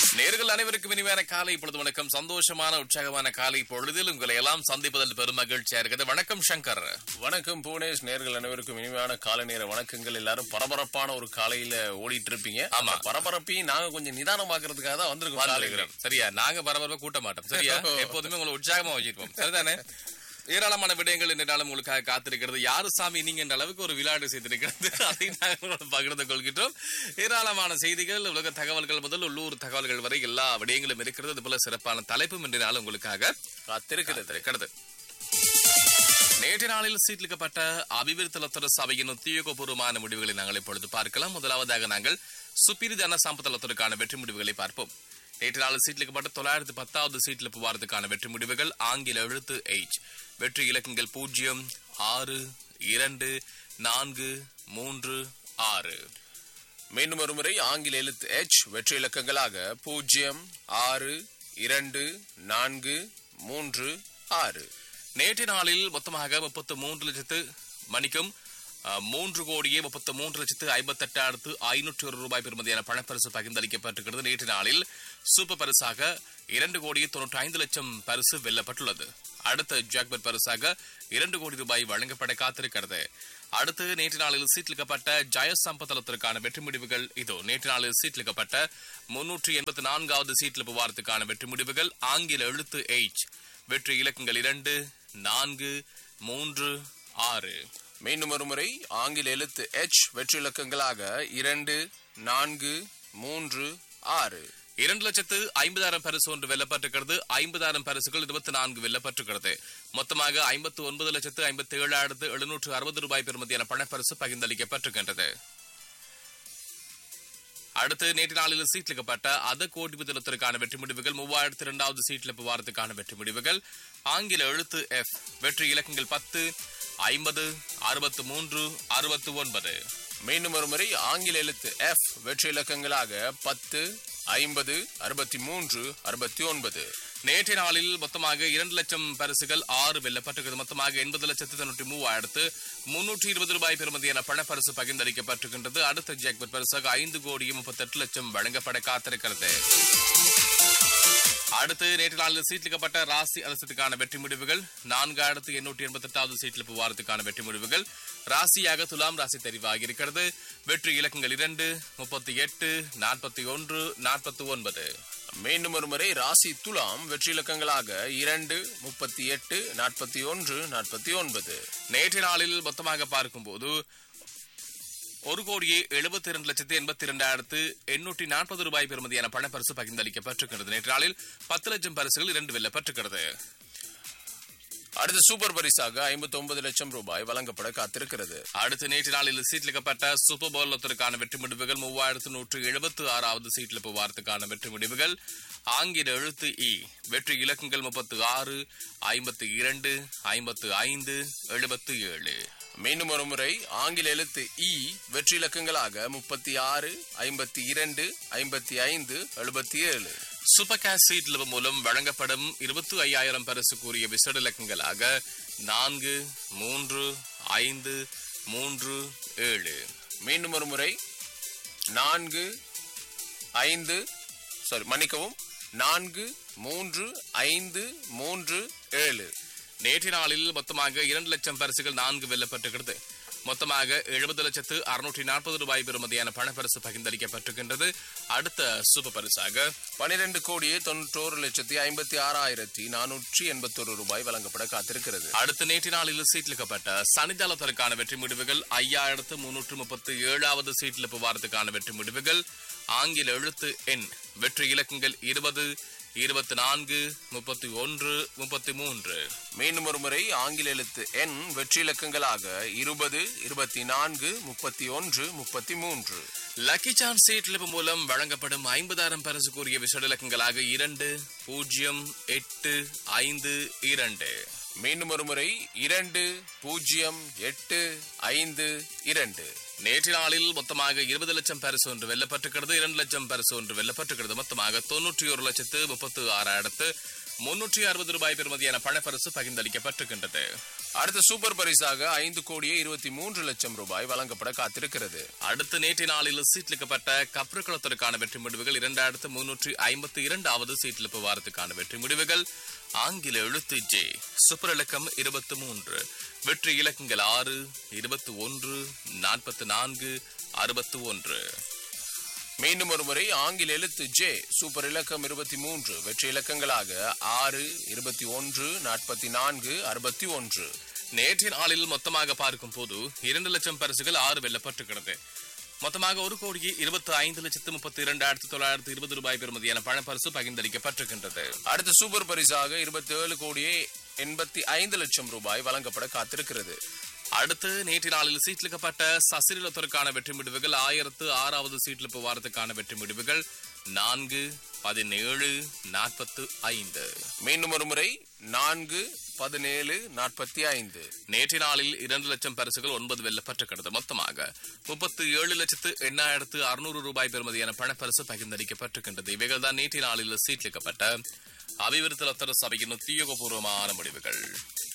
நேர்கள் அனைவருக்கும் இனிமையான காலை பொழுது வணக்கம் சந்தோஷமான உற்சாகமான காலை பொழுதில் உங்களை எல்லாம் சந்திப்பதில் பெரும் மகிழ்ச்சியா இருக்குது வணக்கம் சங்கர் வணக்கம் பூனேஷ் நேர்கள் அனைவருக்கும் இனிமையான காலை நேர வணக்கங்கள் எல்லாரும் பரபரப்பான ஒரு காலையில ஓடிட்டு இருப்பீங்க ஆமா. அந்த பரபரப்பையும் நாங்க கொஞ்சம் நிதானமாக்குறதுக்காக தான் வந்திருக்கோம் காலையில. வாழ்த்துகிறோம். சரியா நாங்க பரபரப்பா கூட்ட மாட்டோம் சரியா எப்போதுமே உங்களை உற்சாகமா வச்சிருப்போம் சரிதானே ஏராளமான விடயங்கள் இந்த நாளும் உங்களுக்காக காத்திருக்கிறது யாரு சாமி நீங்க என்ற அளவுக்கு ஒரு விளையாட்டு செய்திருக்கிறது அதை நாங்கள் பகிர்ந்து கொள்கின்றோம் ஏராளமான செய்திகள் உலக தகவல்கள் முதல் உள்ளூர் தகவல்கள் வரை எல்லா விடயங்களும் இருக்கிறது அது போல சிறப்பான தலைப்பும் இன்றைய நாள் உங்களுக்காக காத்திருக்கிறது இருக்கிறது நேற்று நாளில் சீட்லிக்கப்பட்ட அபிவிருத்தலத்தர சபையின் உத்தியோகபூர்வமான முடிவுகளை நாங்கள் இப்பொழுது பார்க்கலாம் முதலாவதாக நாங்கள் சுப்பிரி தன சம்பத்தலத்திற்கான வெற்றி முடிவுகளை பார்ப்போம் நேற்று நாளில் சீட்லிக்கப்பட்ட தொள்ளாயிரத்து பத்தாவது சீட்டில் புவாரத்துக்கான வெற்றி முடிவுகள் ஆங்கில எழுத்து எயிட் வெற்றி இலக்கங்கள் பூஜ்ஜியம் ஆறு இரண்டு நான்கு மூன்று ஆறு மீண்டும் ஒரு முறை ஆங்கில எழுத்து எச் வெற்றி இலக்கங்களாக பூஜ்ஜியம் ஆறு இரண்டு நான்கு மூன்று ஆறு நேற்று நாளில் மொத்தமாக முப்பத்து மூன்று லட்சத்து மணிக்கும் அஹ், மூன்று கோடியே முப்பத்து மூன்று லட்சத்து ஐம்பத்தெட்டாயிரத்து ஐநூற்றி ஒரு ரூபாய் பெறுமதியான பணப்பரிசு பகிர்ந்தளிக்கப்பட்டிருக்கிறது நேற்று நாளில் சூப்பர் பரிசாக இரண்டு கோடியே தொன்னூற்றி ஐந்து லட்சம் பரிசு வெல்லப்பட்டுள்ளது அடுத்த ஜாக்பர் பரிசாக இரண்டு கோடி ரூபாய் வழங்கப்பட காத்திருக்கிறது அடுத்து நேற்று நாளில் சீட்லிக்கப்பட்ட ஜெயசம்பதளத்திற்கான வெற்றி முடிவுகள் இதோ நேற்று நாளில் சீட்லிக்கப்பட்ட முன்னூற்றி எண்பத்தி நான்காவது சீட்ல புவாரத்துக்கான வெற்றி முடிவுகள் ஆங்கில எழுத்து எயிட் வெற்றி இலக்கங்கள் இரண்டு நான்கு மூன்று ஆறு மீண்டும் ஒரு முறை ஆங்கில எழுத்து எச் வெற்றி இலக்கங்களாக இரண்டு நான்கு மூன்று ஆறு இரண்டு லட்சத்து ஐம்பதாயிரம் பரிசு ஒன்று வெல்லப்பட்டிருக்கிறது ஐம்பதாயிரம் பரிசுகள் இருபத்தி நான்கு வெல்லப்பட்டிருக்கிறது மொத்தமாக ஐம்பத்து ஒன்பது லட்சத்து ஐம்பத்தி ஏழாயிரத்து எழுநூற்று அறுபது ரூபாய் பெறுமதியான பணப்பரிசு பகிர்ந்தளிக்கப்பட்டிருக்கின்றது அடுத்து நேற்று நாளில் சீட்லிக்கப்பட்ட அத கோடி முதலத்திற்கான வெற்றி முடிவுகள் மூவாயிரத்தி இரண்டாவது சீட்ல வாரத்துக்கான வெற்றி முடிவுகள் ஆங்கில எழுத்து எஃப் வெற்றி இலக்கங்கள் பத்து ஐம்பது அறுபத்து மூன்று அறுபத்து ஒன்பது மீண்டும் ஒரு முறை ஆங்கில எழுத்து எஃப் வெற்றி இலக்கங்களாக பத்து ஐம்பது அறுபத்தி மூன்று அறுபத்தி ஒன்பது நேற்றைய நாளில் மொத்தமாக இரண்டு லட்சம் பரிசுகள் ஆறு வெல்லப்பட்டிருக்கிறது மொத்தமாக எண்பது லட்சத்து தொண்ணூற்றி மூவாயிரத்து முன்னூற்றி இருபது ரூபாய் பெறுமதியான பணப்பரிசு பகிர்ந்தளிக்கப்பட்டிருக்கின்றது அடுத்த ஜாக்பட் பரிசாக ஐந்து கோடியே முப்பத்தெட்டு லட்சம் வழங்கப்பட காத்திருக்கிறது அடுத்து நேற்று நாளில் சீட்லிக்கப்பட்ட ராசி அரசத்துக்கான வெற்றி முடிவுகள் நான்காயிரத்து எண்ணூற்றி எண்பத்தி எட்டாவது சீட்டில் புவாரத்துக்கான வெற்றி முடிவுகள் ராசியாக துலாம் ராசி தெரிவாகி இருக்கிறது வெற்றி இலக்கங்கள் இரண்டு முப்பத்தி எட்டு நாற்பத்தி ஒன்று நாற்பத்தி ஒன்பது மீண்டும் ஒரு முறை ராசி துலாம் வெற்றி இலக்கங்களாக இரண்டு முப்பத்தி எட்டு நாற்பத்தி ஒன்று நாற்பத்தி ஒன்பது நேற்று நாளில் மொத்தமாக பார்க்கும்போது ஒரு கோடியே எழுபத்தி இரண்டு லட்சத்து எண்பத்தி இரண்டாயிரத்து எண்ணூற்றி நாற்பது ரூபாய் பெறுமதியான பணப்பரிசு பகிர்ந்தளிக்கப்பட்டிருக்கிறது நேற்று நாளில் பத்து லட்சம் பரிசுகள் இரண்டு வெல்லப்பட்டிருக்கிறது அடுத்து சூப்பர் பரிசாக ஐம்பத்தி ஒன்பது லட்சம் ரூபாய் வழங்கப்பட காத்திருக்கிறது அடுத்து நேற்று நாளில் சீட்லிக்கப்பட்ட சூப்பர் பவுலத்திற்கான வெற்றி முடிவுகள் மூவாயிரத்து நூற்று எழுபத்து ஆறாவது சீட்ல புவாரத்துக்கான வெற்றி முடிவுகள் ஆங்கில எழுத்து இ வெற்றி இலக்கங்கள் முப்பத்து ஆறு ஐம்பத்து இரண்டு ஐம்பத்து ஐந்து எழுபத்து ஏழு மீண்டும் ஒரு முறை ஆங்கில எழுத்து இ வெற்றி இலக்கங்களாக முப்பத்தி ஆறு ஐம்பத்தி இரண்டு ஐம்பத்தி ஐந்து எழுபத்தி ஏழு சூப்பர் கேஷ் சீட் மூலம் வழங்கப்படும் இருபத்தி ஐயாயிரம் பரிசு கூறிய விசேட இலக்கங்களாக நான்கு மூன்று ஐந்து மூன்று ஏழு மீண்டும் ஒரு முறை நான்கு ஐந்து சாரி மன்னிக்கவும் நான்கு மூன்று ஐந்து மூன்று ஏழு நேற்று நாளில் மொத்தமாக இரண்டு லட்சம் பரிசுகள் நான்கு வெல்லப்பட்டிருக்கிறது மொத்தமாக எழுபது லட்சத்து அறுநூற்றி நாற்பது ரூபாய் பெறுமதியான பணப்பரிசு பகிர்ந்தளிக்கப்பட்டிருக்கின்றது அடுத்த சூப்பர் பரிசாக பனிரெண்டு கோடியே தொண்ணூற்றோரு லட்சத்தி ஐம்பத்தி ஆறாயிரத்தி நானூற்றி எண்பத்தொரு ரூபாய் வழங்கப்பட காத்திருக்கிறது அடுத்த நேற்று நாளில் சீட்லிக்கப்பட்ட சனிதளத்திற்கான வெற்றி முடிவுகள் ஐயாயிரத்து முன்னூற்று முப்பத்தி ஏழாவது சீட்டில் புவாரத்துக்கான வெற்றி முடிவுகள் ஆங்கில எழுத்து எண் வெற்றி இலக்கங்கள் இருபது இருபத்தி நான்கு முப்பத்தி ஒன்று முப்பத்தி மூன்று மீண்டும் ஒரு முறை ஆங்கில எழுத்து எண் வெற்றி இலக்கங்களாக இருபது இருபத்தி நான்கு முப்பத்தி ஒன்று முப்பத்தி மூன்று லக்கி சான்ஸ் சீட்லிப்பு மூலம் வழங்கப்படும் ஐம்பதாயிரம் பரிசு கூறிய விசேட இலக்கங்களாக இரண்டு பூஜ்ஜியம் எட்டு ஐந்து இரண்டு மீண்டும் ஒரு முறை இரண்டு பூஜ்ஜியம் எட்டு ஐந்து இரண்டு நேற்று நாளில் மொத்தமாக இருபது லட்சம் பரிசு ஒன்று வெல்லப்பட்டிருக்கிறது இரண்டு லட்சம் பரிசு ஒன்று வெல்லப்பட்டிருக்கிறது மொத்தமாக தொன்னூற்றி ஒரு லட்சத்து முப்பத்து ஆறாயிரத்து முன்னூற்றி அறுபது ரூபாய் பெறுமதியான பணப்பரிசு பகிர்ந்தளிக்கப்பட்டிருக்கின்றது அடுத்த சூப்பர் பரிசாக ஐந்து கோடியே இருபத்தி மூன்று லட்சம் ரூபாய் வழங்கப்பட காத்திருக்கிறது அடுத்த நேற்று நாளில் சீட்லிக்கப்பட்ட கப்ருக்குளத்திற்கான வெற்றி முடிவுகள் இரண்டாயிரத்து முன்னூற்றி ஐம்பத்தி இரண்டாவது சீட்லிப்பு வாரத்துக்கான வெற்றி முடிவுகள் ஆங்கில எழுத்து ஜே சூப்பர் இலக்கம் இருபத்தி மூன்று வெற்றி இலக்கங்கள் ஆறு இருபத்தி ஒன்று நாற்பத்தி நான்கு அறுபத்தி ஒன்று மீண்டும் ஒரு முறை ஆங்கில எழுத்து ஜே சூப்பர் இலக்கம் இருபத்தி மூன்று வெற்றி இலக்கங்களாக ஆறு இருபத்தி ஒன்று நாற்பத்தி நான்கு அறுபத்தி ஒன்று நேற்றைய நாளில் மொத்தமாக பார்க்கும் போது இரண்டு லட்சம் பரிசுகள் ஆறு வெல்லப்பட்டிருக்கிறது மொத்தமாக ஒரு கோடியே இருபத்தி ஐந்து லட்சத்து முப்பத்தி இரண்டாயிரத்து தொள்ளாயிரத்து இருபது ரூபாய் பெறுமதியான பணப்பரிசு பகிர்ந்தளிக்கப்பட்டிருக்கின்றது அடுத்த சூப்பர் பரிசாக இருபத்தி ஏழு கோடியே எண்பத்தி ஐந்து லட்சம் ரூபாய் வழங்கப்பட காத்திருக்கிறது அடுத்து நேற்று நாளில் சீட்லிக்கப்பட்ட சசிரலத்திற்கான வெற்றி முடிவுகள் ஆயிரத்து ஆறாவது சீட்லிப்பு வாரத்துக்கான வெற்றி முடிவுகள் நான்கு பதினேழு நாற்பத்து ஐந்து மீண்டும் ஒரு முறை நான்கு பதினேழு நாற்பத்தி ஐந்து நேற்று நாளில் இரண்டு லட்சம் பரிசுகள் ஒன்பது வெல்லப்பட்டிருக்கிறது மொத்தமாக முப்பத்து ஏழு லட்சத்து எண்ணாயிரத்து அறுநூறு ரூபாய் பெறுமதியான பணப்பரிசு பகிர்ந்தளிக்கப்பட்டிருக்கின்றது இவைகள் தான் நேற்று நாளில் சீட்லிக்கப்பட்ட அபிவிருத்தி லத்தர சபையின் உத்தியோகபூர்வமான முடிவுகள்